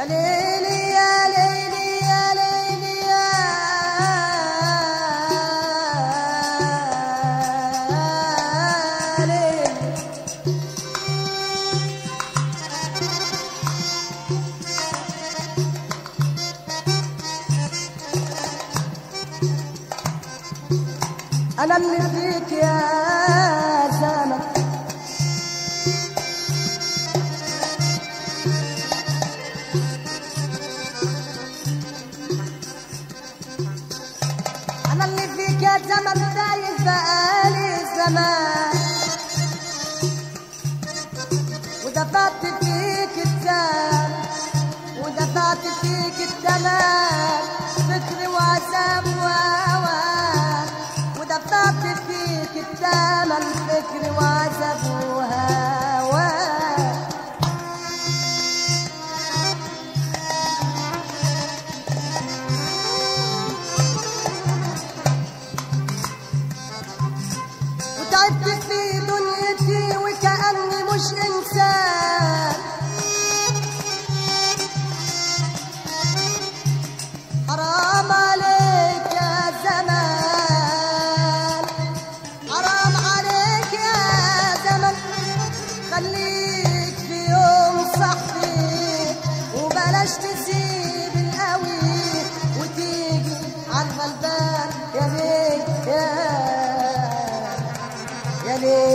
ليلي يا ليلي يا ليلي يا ليلي أنا اللي فيك يا زمن أنا اللي فيك يا زمن دايم بقالي زمان ودفعت فيك الدم ودفعت فيك الدمان فكر وعذاب وهوى ودفعت فيك الدم فكر وعذاب وهوى وتعبت في دنيتي وكأني مش إنسان حرام عليك يا زمان حرام عليك يا زمن خليك في يوم صحي وبلاش تسيب القوي وتيجي عالغلبان يا ليل يا يا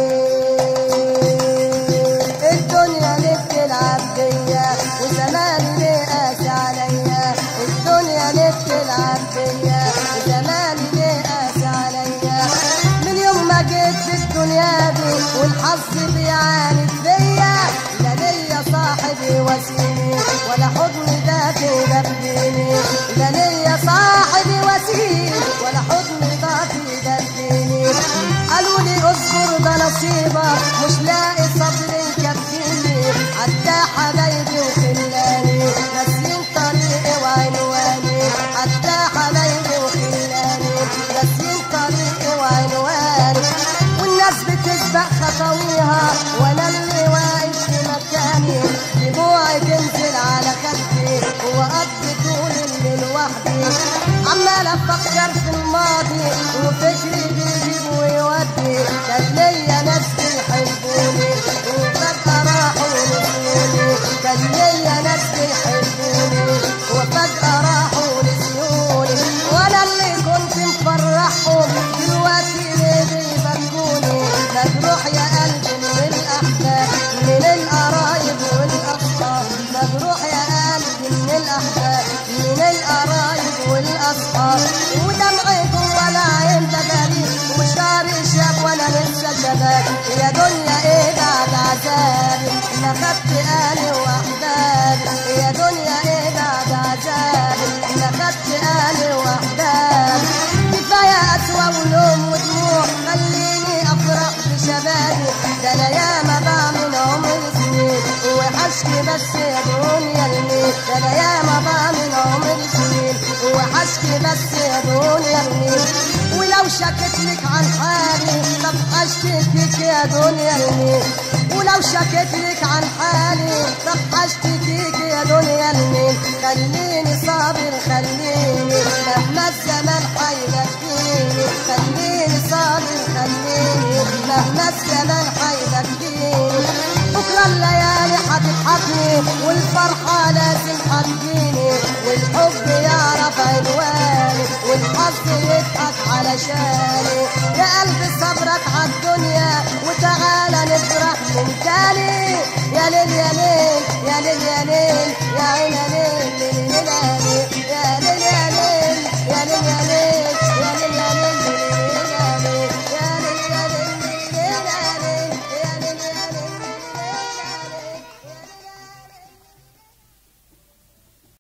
ليل الدنيا ليه بتلعب بيا وزماني ليه قاسي عليا الدنيا ليه بتلعب بيا وزماني ليه قاسي عليا من يوم ما جيت في الدنيا دي والحظ بيعاند فيا لا ليا صاحبي وسيلي ولا حضن دافي دفيني لا ليا صاحبي وسيلي ولا حضن دافي دفيني قالوا لي اصبر ده نصيبك مش لاقي صبر يكفيني عدى حبايبي وخلاني ناسيين طريقي وعنواني عدى حبايبي وخلاني ناسيين طريقي وعنواني والناس بتسبق خطويها وانا اللي واقف في مكاني دموعي تنزل على خدي واقضي طول الليل وحدي عمال افكر في الماضي وفكري بيجيب ويودي كان ليا ناس بيحبوني وفجأة راحوا نسيوني كان ليا ناس بيحبوني وفجأة راحوا نسيوني وانا اللي كنت مفرحهم دلوقتي ليه بيبكوني مجروح يا قلبي من الاحباب من القرايب والاصحاب مجروح يا قلبي من الاحباب من القرايب والاصحاب ودمعي جوه العين ده غريب وشعري شاب وانا لسه شباب يا دنيا ايه بعد عذابي لا خدت اهلي واحبابي يا دنيا ايه بعد عذابي لا خدت اهلي واحبابي كفايه قسوه ولوم ودموع خليني افرح بشبابي ده انا ياما بعمل عمري سنين وحشني بس يا دنيا الميل ده انا ياما بعمل عمري سنين وحشني بس يا دنيا الميل ولو شكت لك عن حالي طب اشتكيك يا دنيا الميل ولو شكت لك عن حالي طب اشتكيك يا دنيا الميل خليني صابر خليني مهما الزمن حيبكيني خليني صابر خليني مهما الزمن حيبكيني بكرة الليالي هتضحكني والفرحة لازم هتجيني والحب يعرف عنواني والحظ يضحك علشاني يا قلبي صبرك عالدنيا وتعالى نفرح من تاني يا ليل يا ليل يا ليل يا ليل يا عين يا ليل ليل ليل